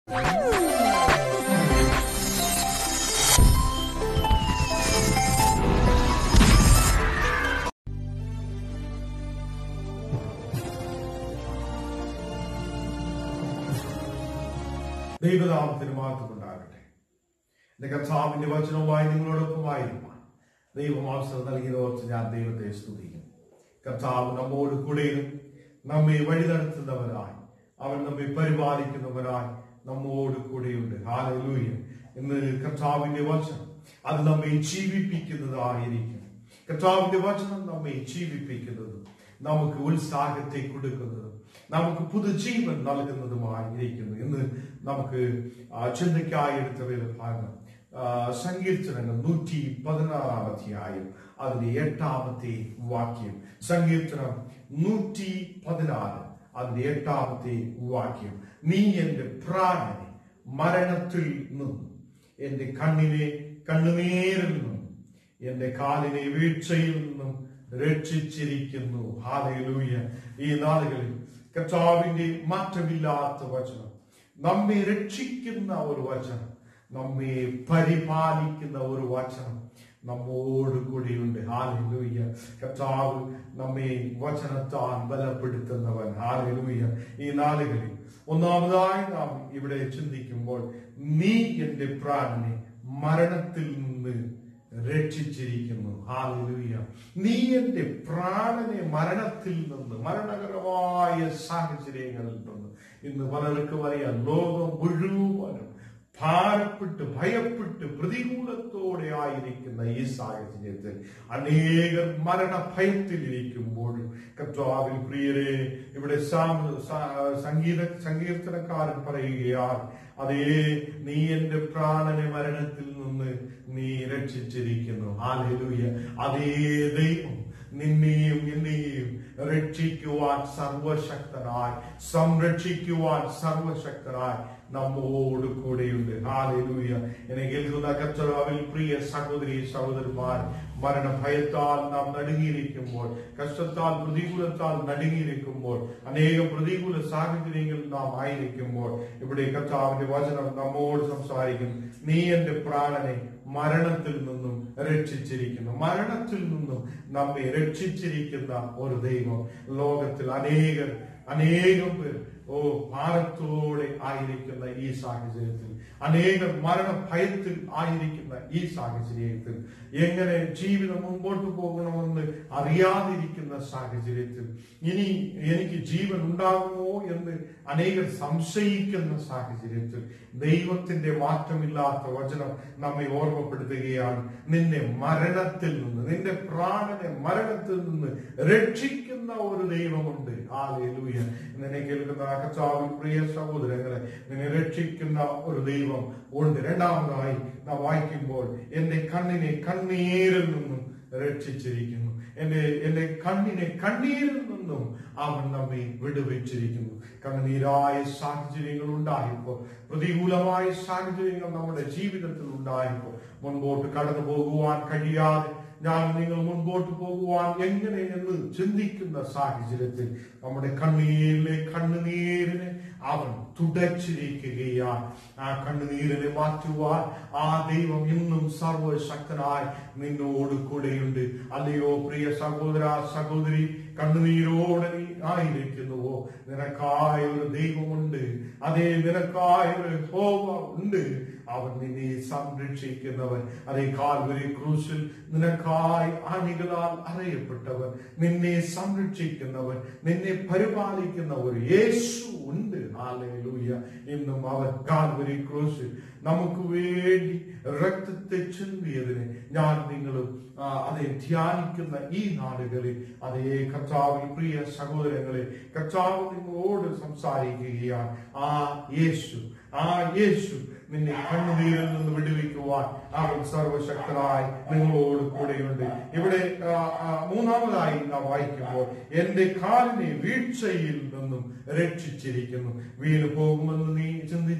ദൈവനാമത്തിന് മാത്രം ഉണ്ടാകട്ടെ എന്റെ കർത്താവിന്റെ വചനവുമായി നിങ്ങളോടൊപ്പമായിരിക്കാൻ ദൈവം അവസരം നൽകിയതോർത്ത് ഞാൻ ദൈവത്തെ സ്തുതിക്കും കർത്താവ് നമ്മോട് കൂടെയും നമ്മെ വഴി നടത്തുന്നവനായി അവൻ നമ്മെ പരിപാലിക്കുന്നവനായി നമ്മോട് കൂടെയുണ്ട് ഹാലലൂയ ഇന്ന് കർത്താവിന്റെ വചനം അത് നമ്മെ ജീവിപ്പിക്കുന്നതായിരിക്കും കർത്താവിന്റെ വചനം നമ്മെ ജീവിപ്പിക്കുന്നതും നമുക്ക് ഉത്സാഹത്തെ കൊടുക്കുന്നതും നമുക്ക് പുതുജീവൻ നൽകുന്നതുമായിരിക്കുന്നു ഇന്ന് നമുക്ക് ആ, ചിന്തയ്ക്കായി എടുത്ത വേദഭാഗം ആ, സങ്കീർത്തനങ്ങൾ നൂറ്റി പതിനാറാം അധ്യായം അതിന്റെ എട്ടാമത്തെ വാക്യം സങ്കീർത്തനം നൂറ്റി പതിനാറ് അതിന്റെ എട്ടാമത്തെ വാക്യം നീ എന്റെ പ്രാണനെ മരണത്തിൽ നിന്നും എന്റെ കണ്ണിനെ കണ്ണുനീരിൽ നിന്നും എന്റെ കാലിനെ വീഴ്ചയിൽ നിന്നും രക്ഷിച്ചിരിക്കുന്നു ഹാലൂയ ഈ നാളുകളിൽ കർത്താവിന്റെ മാറ്റമില്ലാത്ത വചനം നമ്മെ രക്ഷിക്കുന്ന ഒരു വചനം നമ്മെ പരിപാലിക്കുന്ന ഒരു വചനം നമ്മോട് കൂടിയുണ്ട് ഹാലൂയ കർത്താവ് നമ്മെ വചനത്താൽ ബലപ്പെടുത്തുന്നവൻ ഹാലൂയ ഈ നാളുകളിൽ ഒന്നാമതായി നാം ഇവിടെ ചിന്തിക്കുമ്പോൾ നീ എന്റെ പ്രാണനെ മരണത്തിൽ നിന്ന് രക്ഷിച്ചിരിക്കുന്നു ഹാലൂയ നീ എന്റെ പ്രാണനെ മരണത്തിൽ നിന്ന് മരണകരമായ സാഹചര്യങ്ങളിൽ നിന്ന് ഇന്ന് പലർക്കും അറിയാം ലോകം മുഴുവനും ഭാരപ്പെട്ട് ഭയപ്പെട്ട് പ്രതികൂലത്തോടെ ആയിരിക്കുന്ന ഈ സാഹചര്യത്തിൽ അനേകർ മരണ ഭയത്തിലിരിക്കുമ്പോഴും കർത്താവിൽ പ്രിയരെ ഇവിടെ സാം- സ- സംഗീത സങ്കീർത്തനക്കാരൻ പറയുകയാണ് അതേ നീ എന്റെ പ്രാണനെ മരണത്തിൽ നിന്ന് നീ രക്ഷിച്ചിരിക്കുന്നു ഹാലൂയ അതേ ദൈവം നിന്നെയും എന്നെയും രക്ഷിക്കുവാൻ സർവശക്തനായി സംരക്ഷിക്കുവാൻ സർവശക്തനായി നമ്മോട് കൂടെയുണ്ട് ഹാലൂയ എന്നെ കേൾക്കുന്ന കർത്താവിൽ പ്രിയ സഹോദരി സഹോദരന്മാർ മരണഭയത്താൽ നാം നടുങ്ങിയിരിക്കുമ്പോൾ കഷ്ടത്താൽ പ്രതികൂലത്താൽ നടുങ്ങിയിരിക്കുമ്പോൾ അനേകം പ്രതികൂല സാഹചര്യങ്ങളിൽ നാം ആയിരിക്കുമ്പോൾ ഇവിടെ കർത്താവിന്റെ വചനം നമ്മോട് സംസാരിക്കും നീ എന്റെ പ്രാണനെ മരണത്തിൽ നിന്നും രക്ഷിച്ചിരിക്കുന്നു മരണത്തിൽ നിന്നും നമ്മെ രക്ഷിച്ചിരിക്കുന്ന ഒരു ദൈവം ലോകത്തിൽ അനേകർ അനേകം പേർ ഓ ഭാരത്തോടെ ആയിരിക്കുന്ന ഈ സാഹചര്യത്തിൽ അനേകം മരണ ഭയത്തിൽ ആയിരിക്കുന്ന ഈ സാഹചര്യത്തിൽ എങ്ങനെ ജീവിതം മുമ്പോട്ട് പോകണമെന്ന് അറിയാതിരിക്കുന്ന സാഹചര്യത്തിൽ ഇനി എനിക്ക് ജീവൻ ഉണ്ടാകുമോ എന്ന് അനേകർ സംശയിക്കുന്ന സാഹചര്യത്തിൽ ദൈവത്തിന്റെ മാറ്റമില്ലാത്ത വചനം നമ്മെ ഓർമ്മപ്പെടുത്തുകയാണ് നിന്നെ മരണത്തിൽ നിന്ന് നിന്റെ പ്രാണനെ മരണത്തിൽ നിന്ന് രക്ഷിക്കുന്ന ഒരു ദൈവമുണ്ട് ആ ലൂയ നിന്നെ കേൾക്കുന്ന കർത്താവിൽ പ്രിയ സഹോദരങ്ങളെ നിന്നെ രക്ഷിക്കുന്ന ഒരു ദൈവം ഉണ്ട് രണ്ടാമതായി നാം വായിക്കുമ്പോൾ എന്റെ കണ്ണിനെ കണ്ണീരിൽ നിന്നും രക്ഷിച്ചിരിക്കുന്നു എന്റെ എന്റെ കണ്ണിനെ കണ്ണീരിൽ നിന്നും അവൻ നമ്മെ വിടുവിച്ചിരിക്കുന്നു കണ്ണുനീരായ സാഹചര്യങ്ങൾ ഉണ്ടായപ്പോൾ പ്രതികൂലമായ സാഹചര്യങ്ങൾ നമ്മുടെ ജീവിതത്തിൽ ഉണ്ടായപ്പോൾ മുൻപോട്ട് കടന്നു പോകുവാൻ കഴിയാതെ ഞാൻ നിങ്ങൾ മുൻപോട്ട് പോകുവാൻ എങ്ങനെ എന്ന് ചിന്തിക്കുന്ന സാഹചര്യത്തിൽ നമ്മുടെ കണ്ണീരിലെ കണ്ണുനീരിനെ അവൻ തുടച്ചിരിക്കുകയാണ് ആ കണ്ണുനീരിനെ മാറ്റുവാൻ ആ ദൈവം ഇന്നും സർവശക്തനായി നിന്നോട് കൂടെയുണ്ട് അല്ലയോ പ്രിയ സഹോദര സഹോദരി കണ്ണുനീരോടെ നീ ആയിരിക്കുന്നുവോ നിനക്കായ ഒരു ദൈവമുണ്ട് അതേ നിനക്കായ ഒരു ഹോമ ഉണ്ട് അവൻ നിന്നെ സംരക്ഷിക്കുന്നവൻ അതേ കാൽവരി ക്രൂശിൽ നിനക്കായി ആണികളാൽ അറിയപ്പെട്ടവൻ നിന്നെ സംരക്ഷിക്കുന്നവൻ നിന്നെ പരിപാലിക്കുന്ന ഒരു യേശു ഉണ്ട് ഹാലൂയ ഇന്നും അവൻ കാൽവരി ക്രൂശിൽ നമുക്ക് വേണ്ടി രക്തത്തെ ചിന്തിയതിന് ഞാൻ നിങ്ങളും ആ, അതെ ധ്യാനിക്കുന്ന ഈ നാടുകളിൽ അതേ കർത്താവിൽ പ്രിയ സഹോദരങ്ങളെ കർത്താവ് നിങ്ങളോട് സംസാരിക്കുകയാണ് ആ യേശു ആ യേശു നിന്നെ കണ്ണുനീരിൽ നിന്ന് വിടുവിക്കുവാൻ അവൻ സർവശക്തനായി നിങ്ങളോട് കൂടെയുണ്ട് ഇവിടെ ആ, ആ, മൂന്നാമതായി നാം വായിക്കുമ്പോൾ എന്റെ കാലിനെ വീഴ്ചയിൽ നിന്നും രക്ഷിച്ചിരിക്കുന്നു വീണ് പോകുമെന്ന് നീ ചിന്തിച്ച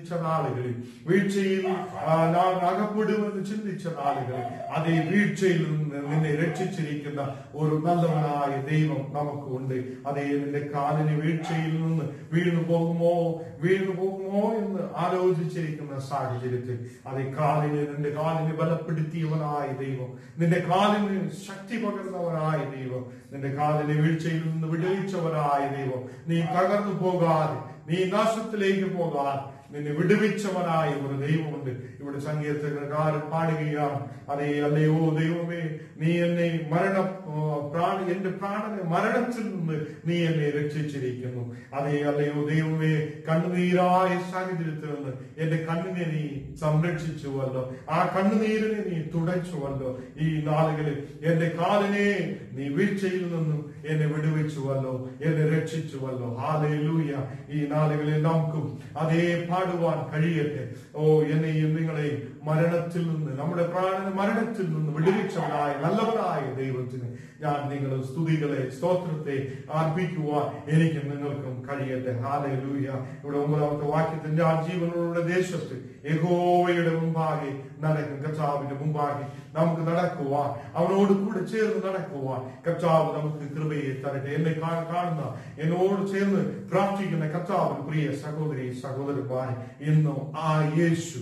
ചിന്തിച്ച നാളുകളിൽ വീഴ്ചയിൽ ആ, ഞാൻ അകപ്പെടുമെന്ന് ചിന്തിച്ച നാളുകളിൽ അതേ വീഴ്ചയിൽ നിന്ന് നിന്നെ രക്ഷിച്ചിരിക്കുന്ന ഒരു നല്ലവനായ ദൈവം നമുക്കുണ്ട് അതേ നിന്റെ കാലിന് വീഴ്ചയിൽ നിന്ന് വീണു പോകുമോ വീണു പോകുമോ എന്ന് ആലോചിച്ചിരിക്കുന്ന സാഹചര്യത്തിൽ അതേ കാലിന് നിന്റെ കാലിന് ബലപ്പെടുത്തിയവനായ ദൈവം നിന്റെ കാലിന് ശക്തി പകർന്നവനായ ദൈവം നിന്റെ കാലിന് വീഴ്ചയിൽ നിന്ന് വിടുവിച്ചവനായ ദൈവം നീ തകർന്നു പോകാതെ നീ നാശത്തിലേക്ക് പോകാതെ നിന്നെ വിടുവിച്ചവനായ ഒരു ദൈവമുണ്ട് ഇവിടെ സങ്കീർത്തനക്കാരൻ പാടുകയാണ് അതേ അല്ലയോ ദൈവമേ നീ എന്നെ മരണ ആ, പ്രാണ എന്റെ പ്രാണനെ മരണത്തിൽ നിന്ന് നീ എന്നെ രക്ഷിച്ചിരിക്കുന്നു അതേ അല്ലയോ ദൈവമേ കണ്ണുനീരായ സാഹചര്യത്തിൽ നിന്ന് എന്റെ കണ്ണിനെ നീ സംരക്ഷിച്ചുവല്ലോ ആ കണ്ണുനീരിനെ നീ തുടച്ചുവല്ലോ ഈ നാളുകളിൽ എന്റെ കാലിനെ നീ വീഴ്ചയിൽ നിന്നും എന്നെ വിടുവിച്ചുവല്ലോ എന്നെ രക്ഷിച്ചുവല്ലോ ഹാലൂയ ഈ നാളുകളിൽ നമുക്കും അതേ പാടുവാൻ കഴിയട്ടെ ഓ എന്നെയും നിങ്ങളെയും മരണത്തിൽ നിന്ന് നമ്മുടെ പ്രാണന മരണത്തിൽ നിന്ന് വിടുവിച്ചവനായ നല്ലവനായ ദൈവത്തിന് ഞാൻ നിങ്ങളുടെ സ്തുതികളെ സ്തോത്രത്തെ അർപ്പിക്കുവാൻ എനിക്കും നിങ്ങൾക്കും കഴിയട്ടെ ഹാലൂയ ഇവിടെ ഒമ്പതാമത്തെ വാക്യത്തിൽ ഞാൻ ജീവനുള്ള ദേശത്ത് യഹോവയുടെ മുമ്പാകെ നടക്കും കർത്താവിന്റെ മുമ്പാകെ നമുക്ക് നടക്കുവാൻ അവനോട് കൂടെ ചേർന്ന് നടക്കുവാൻ കർത്താവ് നമുക്ക് കൃപയെ തരട്ടെ എന്നെ കാ- കാണുന്ന എന്നോട് ചേർന്ന് പ്രാർത്ഥിക്കുന്ന കർത്താവിന് പ്രിയ സഹോദരി സഹോദരന്മാരെ ഇന്നും ആ യേശു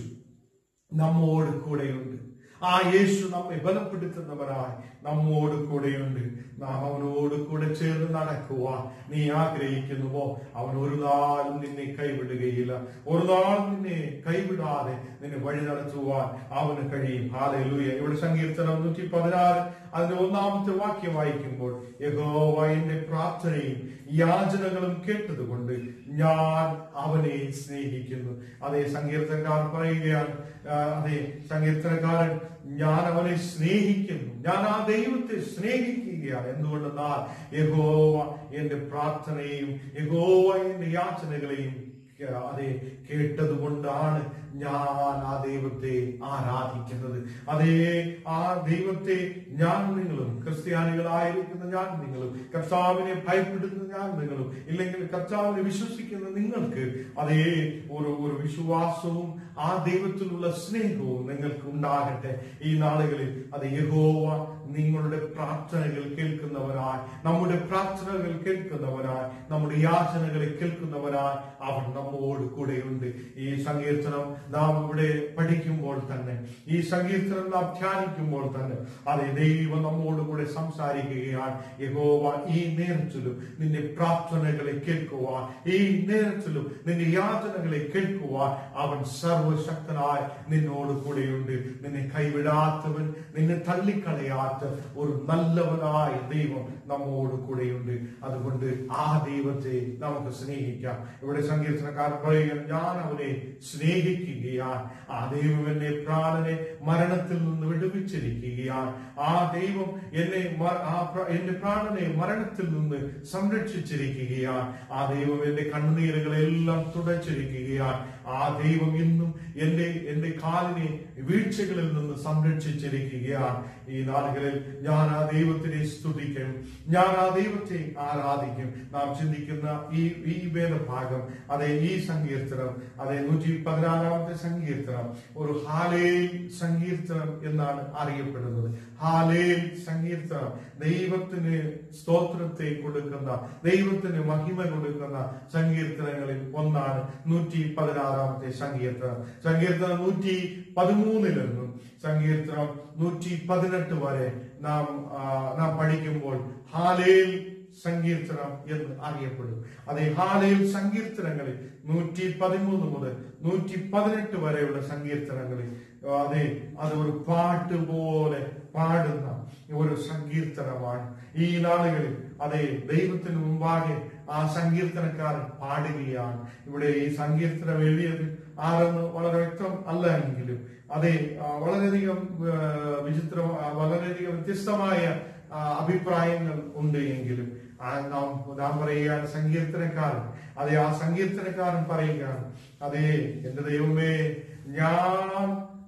നമ്മോട് കൂടെയുണ്ട് ആ യേശു നമ്മെ ബലപ്പെടുത്തുന്നവരായി നമ്മോട് കൂടെയുണ്ട് നാം അവനോട് കൂടെ ചേർന്ന് നടക്കുവാൻ നീ ആഗ്രഹിക്കുന്നുവോ അവൻ ഒരു നാളും നിന്നെ കൈവിടുകയില്ല ഒരു നാളും നിന്നെ കൈവിടാതെ നിന്നെ വഴി നടത്തുവാൻ അവന് കഴിയും ഹാലൂയ ഇവിടെ സങ്കീർത്തനം നൂറ്റി പതിനാറ് അതിന്റെ ഒന്നാമത്തെ വാക്യം വായിക്കുമ്പോൾ യഹോവ എന്റെ പ്രാർത്ഥനയും യാചനകളും കേട്ടതുകൊണ്ട് ഞാൻ അവനെ സ്നേഹിക്കുന്നു അതേ സങ്കീർത്തനക്കാരൻ പറയുകയാണ് ആ, അതെ സങ്കീർത്തനക്കാരൻ ഞാൻ അവനെ സ്നേഹിക്കുന്നു ഞാൻ ആ ദൈവത്തെ സ്നേഹിക്കുകയാണ് എന്തുകൊണ്ടെന്നാൽ യഹോവ എന്റെ പ്രാർത്ഥനയും യഹോവ എന്റെ യാചനകളെയും ആ, അതെ കേട്ടതുകൊണ്ടാണ് ഞാൻ ആ ദൈവത്തെ ആരാധിക്കുന്നത് അതേ ആ ദൈവത്തെ ഞാൻ നിങ്ങളും ക്രിസ്ത്യാനികളായിരിക്കുന്ന ഞാൻ നിങ്ങളും കർത്താവിനെ ഭയപ്പെടുന്ന ഞാൻ നിങ്ങളും ഇല്ലെങ്കിൽ കർത്താവിനെ വിശ്വസിക്കുന്ന നിങ്ങൾക്ക് അതേ ഒരു ഒരു വിശ്വാസവും ആ ദൈവത്തിലുള്ള സ്നേഹവും നിങ്ങൾക്ക് ഉണ്ടാകട്ടെ ഈ നാളുകളിൽ അത് യഹോവ നിങ്ങളുടെ പ്രാർത്ഥനകൾ കേൾക്കുന്നവനായി നമ്മുടെ പ്രാർത്ഥനകൾ കേൾക്കുന്നവനായി നമ്മുടെ യാചനകളെ കേൾക്കുന്നവനായി അവൻ നമ്മോട് കൂടെയുണ്ട് ഈ സങ്കീർത്തനം നാം ഇവിടെ പഠിക്കുമ്പോൾ തന്നെ ഈ സങ്കീർത്തനം നാം ധ്യാനിക്കുമ്പോൾ തന്നെ അതെ ദൈവം നമ്മോട് കൂടെ സംസാരിക്കുകയാണ് യഹോവ ഈ നേരത്തിലും നിന്റെ പ്രാർത്ഥനകളെ കേൾക്കുവാൻ ഈ നേരത്തിലും നിന്റെ യാചനകളെ കേൾക്കുവാൻ അവൻ സർവശക്തനായ നിന്നോട് കൂടെയുണ്ട് നിന്നെ കൈവിടാത്തവൻ നിന്നെ തള്ളിക്കളയാത്ത ഒരു നല്ലവനായ ദൈവം നമ്മോട് കൂടെയുണ്ട് അതുകൊണ്ട് ആ ദൈവത്തെ നമുക്ക് സ്നേഹിക്കാം ഇവിടെ സങ്കീർത്തനക്കാരൻ പറയുക ഞാൻ അവനെ സ്നേഹിക്കുകയാണ് ആ ദൈവം എന്നെ പ്രാണനെ മരണത്തിൽ നിന്ന് വിടുവിച്ചിരിക്കുകയാണ് ആ ദൈവം എന്നെ മ- ആ പ്ര- എന്റെ പ്രാണനെ മരണത്തിൽ നിന്ന് സംരക്ഷിച്ചിരിക്കുകയാണ് ആ ദൈവം എന്റെ കണ്ണുനീരുകളെല്ലാം തുടച്ചിരിക്കുകയാണ് ആ ദൈവം ഇന്നും എന്റെ എന്റെ കാലിനെ വീഴ്ചകളിൽ നിന്ന് സംരക്ഷിച്ചിരിക്കുകയാണ് ഈ നാളുകളിൽ ഞാൻ ആ ദൈവത്തിനെ സ്തുതിക്കും ഞാൻ ആ ദൈവത്തെ ആരാധിക്കും നാം ചിന്തിക്കുന്ന ഈ ഈ വേദഭാഗം അതെ ഈ സങ്കീർത്തനം അതെ നൂറ്റി പതിനാലാമത്തെ സങ്കീർത്തനം ഒരു ഹാലേൽ സങ്കീർത്തനം എന്നാണ് അറിയപ്പെടുന്നത് ഹാലേൽ സങ്കീർത്തനം ദൈവത്തിന് സ്തോത്രത്തെ കൊടുക്കുന്ന ദൈവത്തിന് മഹിമ കൊടുക്കുന്ന സങ്കീർത്തനങ്ങളിൽ ഒന്നാണ് നൂറ്റി പതിനാറാമത്തെ സങ്കീർത്തനം സങ്കീർത്തനം നൂറ്റി പതിമൂന്നിൽ നിന്നും സങ്കീർത്തനം നൂറ്റി പതിനെട്ട് വരെ നാം ആ, നാം പഠിക്കുമ്പോൾ ഹാലേൽ സങ്കീർത്തനം എന്ന് അറിയപ്പെടും അതേ ഹാലയിൽ സങ്കീർത്തനങ്ങളിൽ നൂറ്റി പതിമൂന്ന് മുതൽ നൂറ്റി പതിനെട്ട് വരെയുള്ള സങ്കീർത്തനങ്ങളിൽ ആ, അതെ അത് ഒരു പാട്ട് പോലെ പാടുന്ന ഒരു സങ്കീർത്തനമാണ് ഈ നാളുകളിൽ അതെ ദൈവത്തിന് മുമ്പാകെ ആ സങ്കീർത്തനക്കാരൻ പാടുകയാണ് ഇവിടെ ഈ സങ്കീർത്തനം എഴുതിയത് ആരെന്ന് വളരെ വ്യക്തം അല്ല എങ്കിലും അതെ ആ, വളരെയധികം ആ, വിചിത്ര ആ, വളരെയധികം വ്യത്യസ്തമായ ആ, അഭിപ്രായങ്ങൾ ഉണ്ട് എങ്കിലും ആ നാം നാം പറയുകയാണ് സങ്കീർത്തനക്കാരൻ അതെ ആ സങ്കീർത്തനക്കാരൻ പറയുകയാണ് അതെ എന്റെ ദൈവമേ ഞാൻ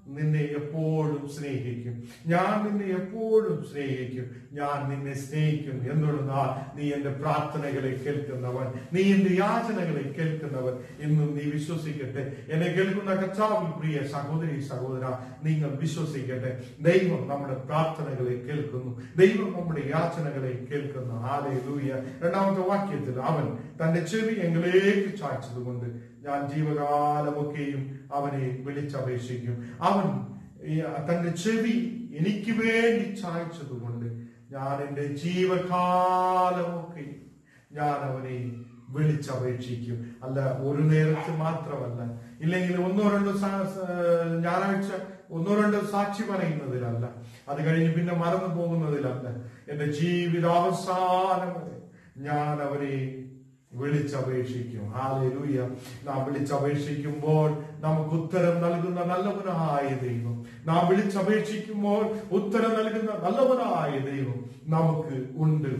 നിന്നെ എപ്പോഴും സ്നേഹിക്കും ഞാൻ നിന്നെ എപ്പോഴും സ്നേഹിക്കും ഞാൻ നിന്നെ സ്നേഹിക്കും എന്നുള്ളതാ നീ എന്റെ പ്രാർത്ഥനകളെ കേൾക്കുന്നവൻ നീ എന്റെ യാചനകളെ കേൾക്കുന്നവൻ എന്നും നീ വിശ്വസിക്കട്ടെ എന്നെ കേൾക്കുന്ന കർത്താവിൽ പ്രിയ സഹോദരി സഹോദര നിങ്ങൾ വിശ്വസിക്കട്ടെ ദൈവം നമ്മുടെ പ്രാർത്ഥനകളെ കേൾക്കുന്നു ദൈവം നമ്മുടെ യാചനകളെ കേൾക്കുന്നു ആലേ ലൂയ രണ്ടാമത്തെ വാക്യത്തിൽ അവൻ തന്റെ ചെവി എങ്കിലേക്ക് ചായ്ച്ചതുകൊണ്ട് ഞാൻ ജീവകാലമൊക്കെയും അവനെ വിളിച്ചപേക്ഷിക്കും അവൻ ഈ തന്റെ ചെവി എനിക്ക് വേണ്ടി ചായ്ച്ചതുകൊണ്ട് ഞാൻ എന്റെ ജീവകാലമൊക്കെ ഞാൻ അവനെ വിളിച്ചപേക്ഷിക്കും അല്ല ഒരു നേരത്ത് മാത്രമല്ല ഇല്ലെങ്കിൽ ഒന്നോ രണ്ടോ സാ- സാ- ഞായറാഴ്ച ഒന്നോ രണ്ടോ സാക്ഷി പറയുന്നതിലല്ല അത് കഴിഞ്ഞ് പിന്നെ മറന്നു പോകുന്നതിലല്ല എന്റെ ജീവിതാവസാനം വരെ ഞാൻ അവനെ വിളിച്ചപേക്ഷിക്കും ഹാലൂയ നാം വിളിച്ചപേക്ഷിക്കുമ്പോൾ നമുക്ക് ഉത്തരം നൽകുന്ന നല്ലവനായ ദൈവം നാം വിളിച്ചപേക്ഷിക്കുമ്പോൾ ഉത്തരം നൽകുന്ന നല്ലവനായ ദൈവം നമുക്ക് ഉണ്ട്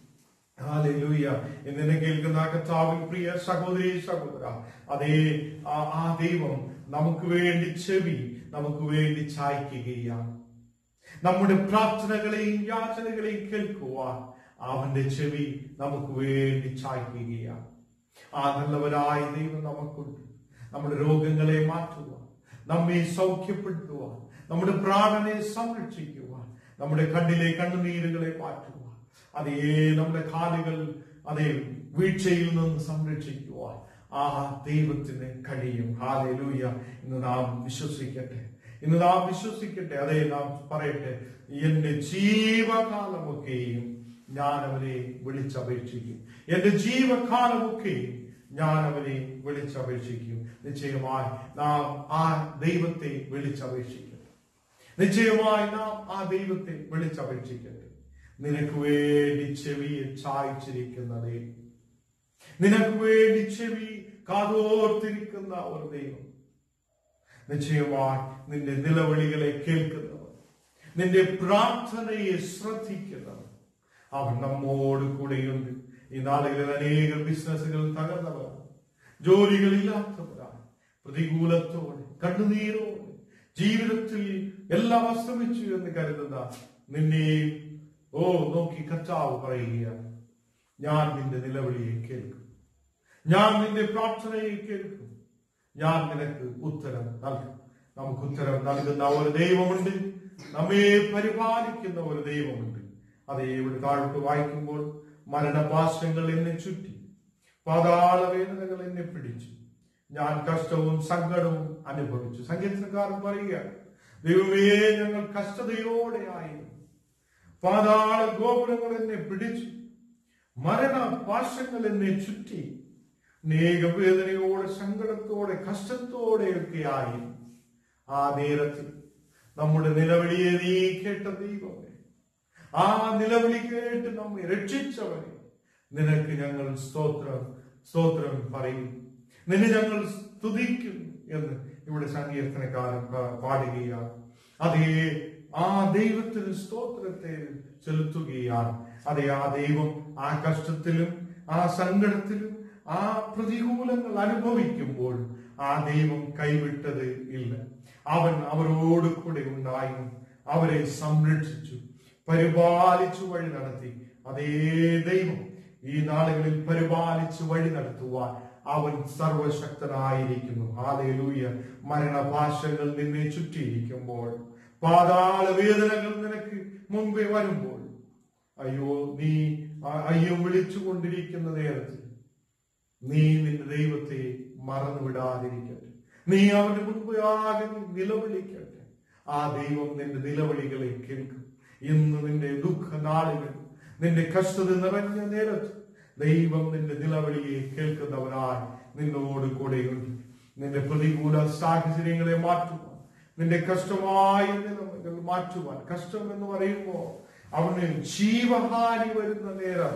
ഹാലൂയ എന്നെ കേൾക്കുന്ന ആ കർത്താവിൻ പ്രിയ സഹോദരി സഹോദര അതേ ആ ആ ദൈവം നമുക്ക് വേണ്ടി ചെവി നമുക്ക് വേണ്ടി ചായ്ക്കുകയാണ് നമ്മുടെ പ്രാർത്ഥനകളെയും യാചനകളെയും കേൾക്കുവാൻ അവന്റെ ചെവി നമുക്ക് വേണ്ടി ചായ്ക്കുകയാണ് ആ നല്ലവരായ ദൈവം നമുക്കുണ്ട് നമ്മുടെ രോഗങ്ങളെ മാറ്റുവാൻ നമ്മെ സൗഖ്യപ്പെടുത്തുവാൻ നമ്മുടെ പ്രാണനെ സംരക്ഷിക്കുവാൻ നമ്മുടെ കണ്ണിലെ കണ്ണുനീരുകളെ മാറ്റുവാൻ അതേ നമ്മുടെ കാലുകൾ അതേ വീഴ്ചയിൽ നിന്ന് സംരക്ഷിക്കുവാൻ ആ ദൈവത്തിന് കഴിയും ഹാലൂയ ഇന്ന് നാം വിശ്വസിക്കട്ടെ ഇന്ന് നാം വിശ്വസിക്കട്ടെ അതേ നാം പറയട്ടെ എന്റെ ജീവകാലമൊക്കെയും ഞാൻ അവനെ വിളിച്ചപേക്ഷിക്കും എന്റെ ജീവകാലമൊക്കെയും ഞാൻ അവനെ വിളിച്ചപേക്ഷിക്കും നിശ്ചയമായി നാം ആ ദൈവത്തെ വിളിച്ചപേക്ഷിക്കട്ടെ നിശ്ചയമായി നാം ആ ദൈവത്തെ വിളിച്ചപേക്ഷിക്കട്ടെ നിനക്ക് വേണ്ടി ചെവിയെ ചായ്ച്ചിരിക്കുന്ന ദൈവം നിനക്ക് വേണ്ടി ചെവി കാതോർത്തിരിക്കുന്ന ഒരു ദൈവം നിശ്ചയമായി നിന്റെ നിലവിളികളെ കേൾക്കുന്നവർ നിന്റെ പ്രാർത്ഥനയെ ശ്രദ്ധിക്കുന്നവർ അവൻ നമ്മോട് കൂടെയുണ്ട് ഈ നാളുകളിൽ അനേകം ബിസിനസ്സുകൾ തകർന്നവരാണ് ജോലികളില്ലാത്തവരാണ് പ്രതികൂലത്തോടെ കണ്ണുനീരോടെ ജീവിതത്തിൽ എല്ലാം അസ്തമിച്ചു എന്ന് കരുതുന്ന നിന്നെയും ഓ നോക്കി കർത്താവ് പറയുകയാണ് ഞാൻ നിന്റെ നിലവിളിയെ കേൾക്കും ഞാൻ നിന്റെ പ്രാർത്ഥനയെ കേൾക്കും ഞാൻ നിനക്ക് ഉത്തരം നൽകും നമുക്ക് ഉത്തരം നൽകുന്ന ഒരു ദൈവമുണ്ട് നമ്മെ പരിപാലിക്കുന്ന ഒരു ദൈവമുണ്ട് അതേ ഇവിടെ താഴോട്ട് വായിക്കുമ്പോൾ മരണപാശങ്ങൾ എന്നെ ചുറ്റി പാതാള വേദനകൾ എന്നെ പിടിച്ചു ഞാൻ കഷ്ടവും സങ്കടവും അനുഭവിച്ചു സംഗീതക്കാരൻ പറയുക ദൈവമേ ഞങ്ങൾ കഷ്ടതയോടെ ആയിരുന്നു പാതാള ഗോപുരങ്ങൾ എന്നെ പിടിച്ചു മരണ പാശങ്ങൾ എന്നെ ചുറ്റി വേദനയോടെ സങ്കടത്തോടെ കഷ്ടത്തോടെയൊക്കെ ആയി ആ നേരത്തിൽ നമ്മുടെ നിലവിളിയെ നീ കേട്ട ദൈവമേ ആ നിലവിളി കേട്ട് നമ്മെ രക്ഷിച്ചവനെ നിനക്ക് ഞങ്ങൾ സ്തോത്രം സ്തോത്രം പറയും നിന്നെ ഞങ്ങൾ സ്തുതിക്കും എന്ന് ഇവിടെ സങ്കീർത്തനക്കാരൻ പാ- പാടുകയാണ് അതേ ആ ദൈവത്തിന് സ്തോത്രത്തെ ചെലുത്തുകയാണ് അതെ ആ ദൈവം ആ കഷ്ടത്തിലും ആ സങ്കടത്തിലും ആ പ്രതികൂലങ്ങൾ അനുഭവിക്കുമ്പോൾ ആ ദൈവം കൈവിട്ടത് ഇല്ല അവൻ അവരോട് കൂടെ ഉണ്ടായിരുന്നു അവരെ സംരക്ഷിച്ചു പരിപാലിച്ചു വഴി നടത്തി അതേ ദൈവം ഈ നാളുകളിൽ പരിപാലിച്ചു വഴി നടത്തുവാൻ അവൻ സർവശക്തനായിരിക്കുന്നു ഹാലയിലൂയ മരണഭാഷകൾ നിന്നെ ചുറ്റിയിരിക്കുമ്പോൾ പാതാള വേദനകൾ നിനക്ക് മുമ്പേ വരുമ്പോൾ അയ്യോ നീ ആ- അയ്യോ വിളിച്ചുകൊണ്ടിരിക്കുന്ന നേരത്തിൽ നീ നിന്റെ ദൈവത്തെ മറന്നുവിടാതിരിക്കട്ടെ നീ അവന്റെ മുൻപ് ആകെ നീ നിലവിളിക്കട്ടെ ആ ദൈവം നിന്റെ നിലവിളികളെ കേൾക്കും ഇന്ന് നിന്റെ ദുഃഖ നാളുകൾ നിന്റെ കഷ്ടത നിറഞ്ഞ നേരത്ത് ദൈവം നിന്റെ നിലവിളിയെ കേൾക്കുന്നവനായി നിന്നോട് കൂടെയുണ്ട് നിന്റെ പ്രതികൂല സാഹചര്യങ്ങളെ മാറ്റുവാൻ നിന്റെ കഷ്ടമായ നിലവിളികൾ മാറ്റുവാൻ കഷ്ടം എന്ന് പറയുമ്പോൾ അവന് ജീവഹാനി വരുന്ന നേരം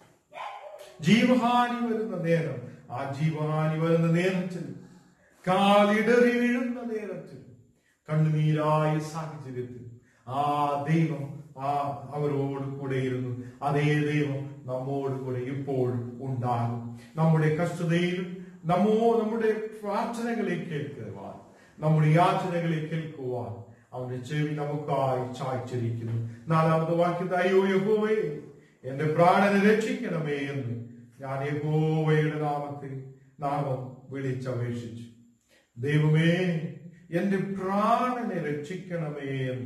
ജീവഹാനി വരുന്ന നേരം ആ ജീവഹാനി വരുന്ന നേരത്തിൽ കാലിടറി വീഴുന്ന നേരത്തിൽ കണ്ണുനീരായ സാഹചര്യത്തിൽ ആ ദൈവം ആ അവരോട് കൂടെ ഇരുന്നു അതേ ദൈവം നമ്മോട് കൂടെ ഇപ്പോഴും ഉണ്ടാകും നമ്മുടെ കഷ്ടതയിലും നമ്മോ നമ്മുടെ പ്രാർത്ഥനകളെ കേൾക്കുവാൻ നമ്മുടെ യാചനകളെ കേൾക്കുവാൻ അവന്റെ ചെവി നമുക്കായി ചായ്ച്ചിരിക്കുന്നു നാലാമത്തെ വാക്യത്തെ അയ്യോ യഹോവേ എന്റെ പ്രാണനെ രക്ഷിക്കണമേ എന്ന് ഞാൻ യഹോവയുടെ നാമത്തിൽ നാമം വിളിച്ചപേക്ഷിച്ചു ദൈവമേ എന്റെ പ്രാണനെ രക്ഷിക്കണമേ എന്ന്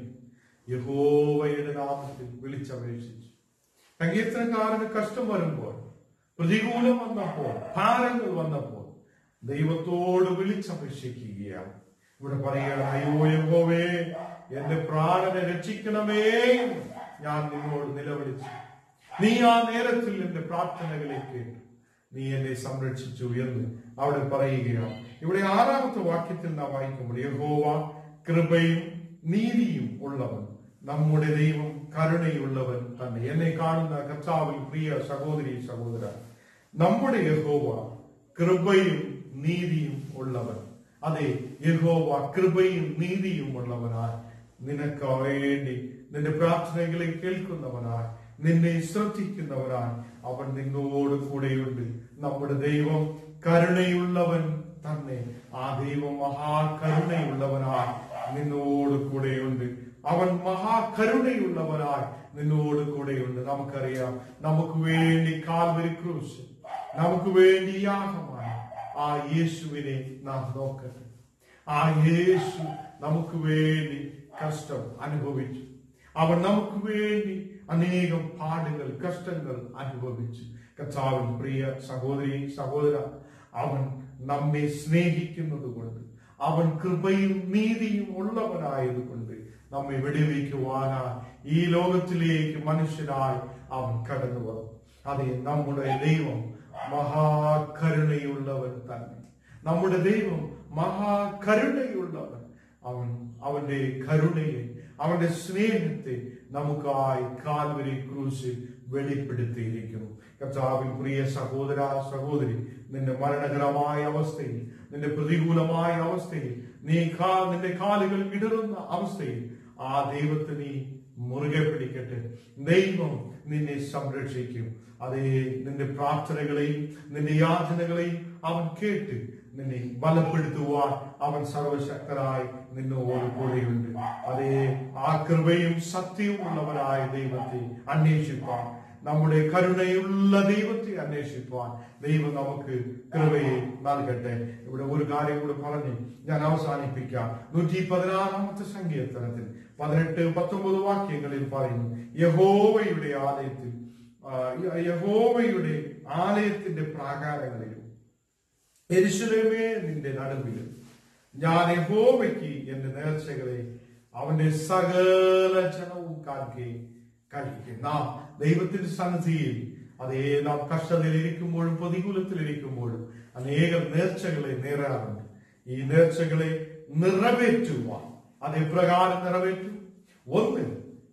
യഹോവയുടെ നാമത്തിൽ വിളിച്ചപേക്ഷിച്ചു സങ്കീർത്തനക്കാരന് കഷ്ടം വരുമ്പോൾ പ്രതികൂലം വന്നപ്പോൾ ഭാരങ്ങൾ വന്നപ്പോൾ ദൈവത്തോട് വിളിച്ചപേക്ഷിക്കുകയാണ് ഇവിടെ പറയുകയാണ് അയ്യോ യഹോവേ എന്റെ പ്രാണനെ രക്ഷിക്കണമേ എന്ന് ഞാൻ നിന്നോട് നിലവിളിച്ചു നീ ആ നേരത്തിൽ എന്റെ പ്രാർത്ഥനകളെ കേട്ടു നീ എന്നെ സംരക്ഷിച്ചു എന്ന് അവിടെ പറയുകയാണ് ഇവിടെ ആറാമത്തെ വാക്യത്തിൽ നാം വായിക്കുമ്പോൾ യഹോവ കൃപയും നീതിയും ഉള്ളവൻ നമ്മുടെ ദൈവം കരുണയുള്ളവൻ തന്നെ എന്നെ കാണുന്ന കർത്താവിൽ പ്രിയ സഹോദരി സഹോദര നമ്മുടെ യഹോവ കൃപയും നീതിയും ഉള്ളവൻ അതെ യഹോവ കൃപയും നീതിയും ഉള്ളവനായി നിനക്ക് വേണ്ടി നിന്റെ പ്രാർത്ഥനകളെ കേൾക്കുന്നവനായി നിന്നെ ശ്രദ്ധിക്കുന്നവനായി അവൻ നിന്നോട് കൂടെയുണ്ട് നമ്മുടെ ദൈവം കരുണയുള്ളവൻ തന്നെ ആ ദൈവം മഹാകരുണയുള്ളവനായി നിന്നോട് കൂടെയുണ്ട് അവൻ മഹാകരുണയുള്ളവനായി നിന്നോട് കൂടെയുണ്ട് നമുക്കറിയാം നമുക്ക് വേണ്ടി കാൽവരി ക്രൂശ് നമുക്ക് വേണ്ടി യാഗമായി ആ യേശുവിനെ നാം നോക്കട്ടെ ആ യേശു നമുക്ക് വേണ്ടി കഷ്ടം അനുഭവിച്ചു അവൻ നമുക്ക് വേണ്ടി അനേകം പാടുകൾ കഷ്ടങ്ങൾ അനുഭവിച്ചു കർത്താവിൻ പ്രിയ സഹോദരി സഹോദര അവൻ നമ്മെ സ്നേഹിക്കുന്നത് കൊണ്ട് അവൻ കൃപയും നീതിയും ഉള്ളവനായതുകൊണ്ട് നമ്മെ വെടിവെക്കുവാനായി ഈ ലോകത്തിലേക്ക് മനുഷ്യനായി അവൻ കടന്നു വന്നു അതെ നമ്മുടെ ദൈവം മഹാകരുണയുള്ളവൻ തന്നെ നമ്മുടെ ദൈവം മഹാകരുണയുള്ളവൻ അവൻ അവന്റെ കരുണയെ അവന്റെ സ്നേഹത്തെ നമുക്കായി കാൽവരി ക്രൂശ് വെളിപ്പെടുത്തിയിരിക്കുന്നു കർത്താവിൻ പ്രിയ സഹോദര സഹോദരി നിന്റെ മരണകരമായ അവസ്ഥയിൽ നിന്റെ പ്രതികൂലമായ അവസ്ഥയിൽ നീ കാ നിന്റെ കാലുകൾ ഇടറുന്ന അവസ്ഥയിൽ ആ ദൈവത്തെ നീ മുറുകെ പിടിക്കട്ടെ ദൈവം നിന്നെ സംരക്ഷിക്കും അതേ നിന്റെ പ്രാർത്ഥനകളെയും നിന്റെ യാചനകളെയും അവൻ കേട്ട് നിന്നെ ബലപ്പെടുത്തുവാൻ അവൻ സർവശക്തനായി നിന്നോട് കൂടെയുണ്ട് അതേ ആ കൃപയും സത്യവും ഉള്ളവരായ ദൈവത്തെ അന്വേഷിപ്പാൻ നമ്മുടെ കരുണയുള്ള ദൈവത്തെ അന്വേഷിപ്പാൻ ദൈവം നമുക്ക് കൃപയെ നൽകട്ടെ ഇവിടെ ഒരു കാര്യം കൂടെ പറഞ്ഞ് ഞാൻ അവസാനിപ്പിക്കാം നൂറ്റി പതിനാറാമത്തെ സങ്കീർത്തനത്തിൽ പതിനെട്ട് പത്തൊമ്പത് വാക്യങ്ങളിൽ പറയുന്നു യഹോവയുടെ ആലയത്തിൽ ആ, യഹോവയുടെ ആലയത്തിന്റെ പ്രാകാരങ്ങളിലും എരിശുലേമേ നിന്റെ നടുവിലും ഞാൻ യഹോവയ്ക്ക് എന്റെ നേർച്ചകളെ അവന്റെ സകല ജനവും കാണിക്കുകയും കഴിക്കും നാം ദൈവത്തിന്റെ സന്നിധിയിൽ അതേ നാം കഷ്ടതയിലിരിക്കുമ്പോഴും പ്രതികൂലത്തിലിരിക്കുമ്പോഴും അനേകം നേർച്ചകളെ നേരാറുണ്ട് ഈ നേർച്ചകളെ നിറവേറ്റുവാൻ അത് എപ്രകാരം നിറവേറ്റും ഒന്ന്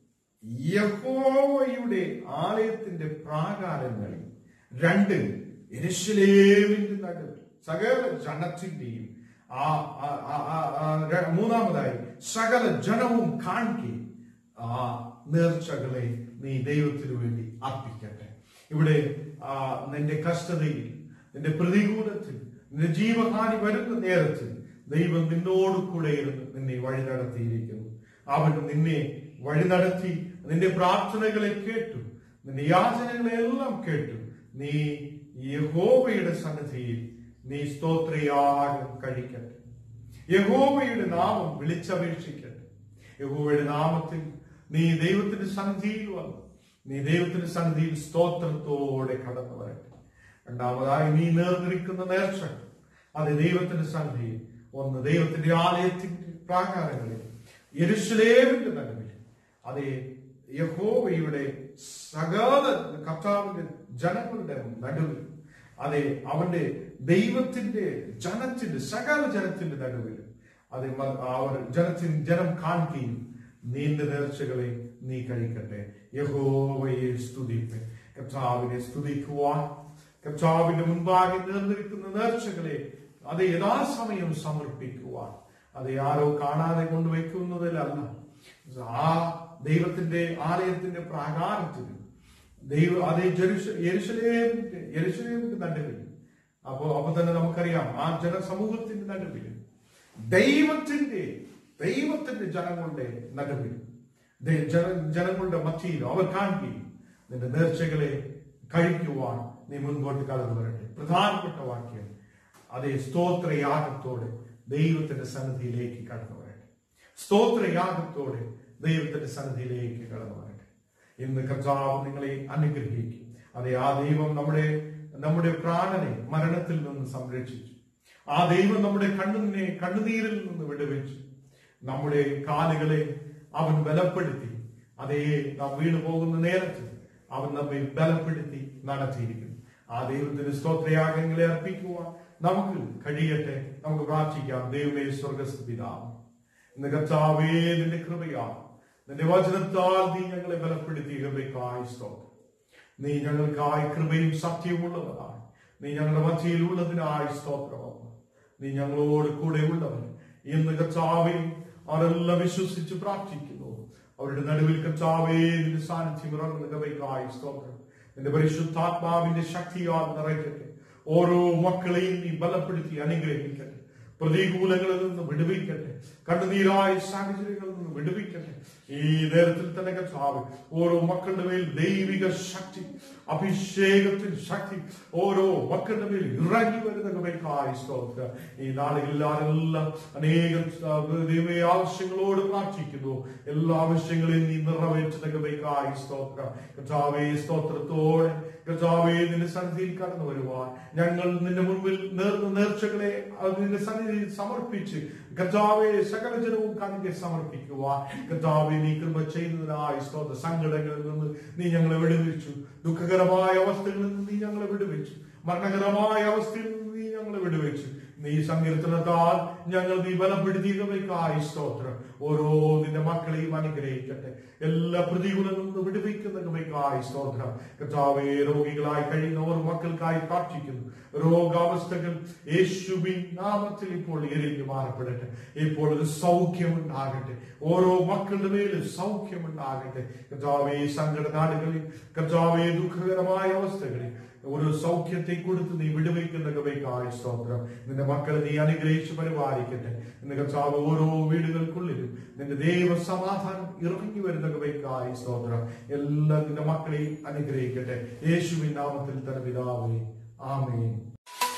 യഹോവയുടെ ആലയത്തിന്റെ പ്രാകാരങ്ങളിൽ രണ്ട് എരുശലേമിന്റെ നടുവിൽ സകല ജനത്തിന്റെയും ആ ആ- ആ- ആ- ആ ര- മൂന്നാമതായി സകല ജനവും കാണിക്കുകയും ആ നേർച്ചകളെ നീ ദൈവത്തിനു വേണ്ടി അർപ്പിക്കട്ടെ ഇവിടെ ആ നിന്റെ കഷ്ടതയിൽ നിന്റെ പ്രതികൂലത്തിൽ നിന്റെ ജീവഹാനി വരുന്ന നേരത്തിൽ ദൈവം നിന്നോട് കൂടെ ഇരുന്ന് നിന്നെ വഴി നടത്തിയിരിക്കുന്നു അവൻ നിന്നെ വഴി നടത്തി നിന്റെ പ്രാർത്ഥനകളെ കേട്ടു നിന്റെ യാചനകളെ എല്ലാം കേട്ടു നീ യഹോവയുടെ സന്നിധിയിൽ നീ സ്തോത്രയാഗം കഴിക്കട്ടെ യഹോവയുടെ നാമം വിളിച്ചപേക്ഷിക്കട്ടെ യഹോവയുടെ നാമത്തിൽ നീ ദൈവത്തിന്റെ സന്നിധിയിൽ വന്നു നീ ദൈവത്തിന്റെ സന്നിധിയിൽ സ്തോത്രത്തോടെ കടന്നു വരട്ടെ രണ്ടാമതായി നീ നേർന്നിരിക്കുന്ന നേർച്ച അത് ദൈവത്തിന്റെ സന്നിധിയിൽ ഒന്ന് ദൈവത്തിന്റെ ആലയത്തിന്റെ പ്രാകാരങ്ങളിൽ യെരുശലേമിന്റെ നടുവിൽ അതേ യഹോവയുടെ സകല കർത്താവിന്റെ ജനങ്ങളുടെ നടുവിൽ അതെ അവന്റെ ദൈവത്തിന്റെ ജനത്തിന്റെ സകല ജനത്തിന്റെ നടുവിൽ അത് മ- അവർ ജനത്തിന് ജനം കാണിക്കുകയും നീണ്ട നേർച്ചകളെ നീ കഴിക്കട്ടെ യഹോവയെ സ്തുതിപ്പെ കർത്താവിനെ സ്തുതിക്കുവാൻ കർത്താവിന്റെ മുൻപാകെ നേർന്നിരിക്കുന്ന നേർച്ചകളെ അത് യഥാസമയം സമർപ്പിക്കുവാൻ അത് ആരോ കാണാതെ കൊണ്ടുവയ്ക്കുന്നതിലല്ല ആ ദൈവത്തിന്റെ ആലയത്തിന്റെ പ്രാകാരത്തിൽ ദൈവ അതേ ജെറുസ യെരുശലേമിന്റെ യെരുശലേമിന്റെ നടുവിൽ അപ്പോ അപ്പൊ തന്നെ നമുക്കറിയാം ആ ജനസമൂഹത്തിന്റെ നടുവിൽ ദൈവത്തിന്റെ ദൈവത്തിന്റെ ജനങ്ങളുടെ നടുവിൽ ദേ- ജന- ജനങ്ങളുടെ മധ്യയിൽ അവർ കാണുകയും നിന്റെ നേർച്ചകളെ കഴിക്കുവാൻ നീ മുൻപോട്ട് കടന്നു വരട്ടെ പ്രധാനപ്പെട്ട വാക്യം അതേ സ്തോത്രയാഗത്തോടെ ദൈവത്തിന്റെ സന്നിധിയിലേക്ക് കടന്നു വരട്ടെ സ്തോത്രയാഗത്തോടെ ദൈവത്തിന്റെ സന്നിധിയിലേക്ക് കടന്നു വരട്ടെ ഇന്ന് കർത്താവ് നിങ്ങളെ അനുഗ്രഹിക്കും അതെ ആ ദൈവം നമ്മുടെ നമ്മുടെ പ്രാണനെ മരണത്തിൽ നിന്ന് സംരക്ഷിച്ചു ആ ദൈവം നമ്മുടെ കണ്ണിനെ കണ്ണുനീരിൽ നിന്ന് വിടുവിച്ചു നമ്മുടെ കാലുകളെ അവൻ ബലപ്പെടുത്തി അതേ നാം വീണു പോകുന്ന നേരത്ത് അവൻ നമ്മെ ബലപ്പെടുത്തി നടത്തിയിരിക്കുന്നു ആ ദൈവത്തിന് സ്തോത്രയാഗങ്ങളെ അർപ്പിക്കുവാൻ നമുക്ക് കഴിയട്ടെ നമുക്ക് പ്രാർത്ഥിക്കാം ദൈവമേ സ്വർഗസ്ഥ പിതാവ് ഇന്ന് കർത്താവേ നിന്റെ കൃപയാ നിന്റെ വചനത്താൽ നീ ഞങ്ങളെ ബലപ്പെടുത്തി കൃപയ്ക്കായി സ്തോത്രം നീ ഞങ്ങൾക്കായി കൃപയും സത്യവും ഉള്ളവനാണ് നീ ഞങ്ങളുടെ മധ്യയിൽ ഉള്ളതിനായി സ്തോത്രമാണ് നീ ഞങ്ങളോട് കൂടെ ഉള്ളവൻ ഇന്ന് കർത്താവെ അവരെല്ലാം വിശ്വസിച്ച് പ്രാർത്ഥിക്കുന്നു അവരുടെ നടുവിൽ കർത്താവേ നിന്റെ സാന്നിധ്യം ഇറങ്ങുന്ന കൃപയ്ക്കായി സ്തോത്രം നിന്റെ പരിശുദ്ധാത്മാവിന്റെ ശക്തിയാൽ നിറയ്ക്കട്ടെ ഓരോ മക്കളെയും നീ ബലപ്പെടുത്തി അനുഗ്രഹിക്കട്ടെ പ്രതികൂലങ്ങളിൽ നിന്ന് വിടുവിക്കട്ടെ കണ്ണുനീരായ സാഹചര്യങ്ങളിൽ നിന്ന് വിടുവിക്കട്ടെ ഈ നേരത്തിൽ തന്നെ കർത്താവ് ഓരോ മക്കളുടെ മേൽ ദൈവിക ശക്തി അഭിഷേകത്തിൽ ശക്തി ഓരോ മക്കളുടെ മേൽ ഇറങ്ങി വരുന്ന കൃപയ്ക്കായി സ്തോത്ര ഈ നാളുകളിലാരെല്ലാം അനേകം ദൈവ ആവശ്യങ്ങളോട് പ്രാർത്ഥിക്കുന്നു എല്ലാ ആവശ്യങ്ങളെയും നീ നിറവേറ്റുന്ന കൃപയ്ക്കായി സ്തോത്ര കർത്താവേ സ്തോത്രത്തോടെ കർത്താവേ നിന്റെ സന്നിധിയിൽ കടന്നു വരുവാൻ ഞങ്ങൾ നിന്റെ മുൻപിൽ നേർന്ന നേർച്ചകളെ അത് നിന്റെ സന്നിധിയിൽ സമർപ്പിച്ച് കർത്താവെ സകല ജനവും കണ്ണിಗೆ സമർപ്പിക്കുവാൻ കർത്താവെ നീ കൃപ ചെയ്യുന്നതിനായി സ്തോത്ര സങ്കടങ്ങളിൽ നിന്ന് നീ ഞങ്ങളെ വിടുവിച്ചു ദുഃഖകരമായ അവസ്ഥകളിൽ നിന്ന് നീ ഞങ്ങളെ വിടുവിച്ചു മരണകരമായ അവസ്ഥയിൽ നിന്ന് നീ ഞങ്ങളെ വിടുവിച്ചു നീ സങ്കീർത്തനത്താൽ ഞങ്ങൾ നീ ബലപ്പെടുത്തിയവയ്ക്കായി സ്തോത്രം ഓരോ നിന്റെ മക്കളെയും അനുഗ്രഹിക്കട്ടെ എല്ലാ പ്രതികൂലങ്ങളിൽ നിന്ന് വിടുവിക്കുന്ന കൃപയ്ക്കായി സ്തോത്രം കർത്താവേ രോഗികളായി കഴിയുന്ന ഓരോ മക്കൾക്കായി പ്രാർത്ഥിക്കുന്നു രോഗാവസ്ഥകൾ യേശുവിൻ നാമത്തിൽ ഇപ്പോൾ എരിഞ്ഞു മാറപ്പെടട്ടെ ഇപ്പോൾ ഒരു സൗഖ്യമുണ്ടാകട്ടെ ഓരോ മക്കളുടെ മേലും സൗഖ്യമുണ്ടാകട്ടെ കർത്താവേ സങ്കട നാടുകളിൽ കർത്താവേ ദുഃഖകരമായ അവസ്ഥകളിൽ ഒരു സൗഖ്യത്തെ കൊടുത്ത് നീ വിടുവയ്ക്കുന്ന കൃപയ്ക്കായി സ്തോത്രം നിന്റെ മക്കളെ നീ അനുഗ്രഹിച്ച് പരിപാലിക്കട്ടെ നിന്റെ കർത്താവ് ഓരോ വീടുകൾക്കുള്ളിലും നിന്റെ ദൈവ സമാധാനം ഇറങ്ങി വരുന്ന കൃപയ്ക്കായി സ്തോത്രം എല്ലാ നിന്റെ മക്കളെയും അനുഗ്രഹിക്കട്ടെ യേശുവിൻ നാമത്തിൽ തന്നെ പിതാവേ ആമേൻ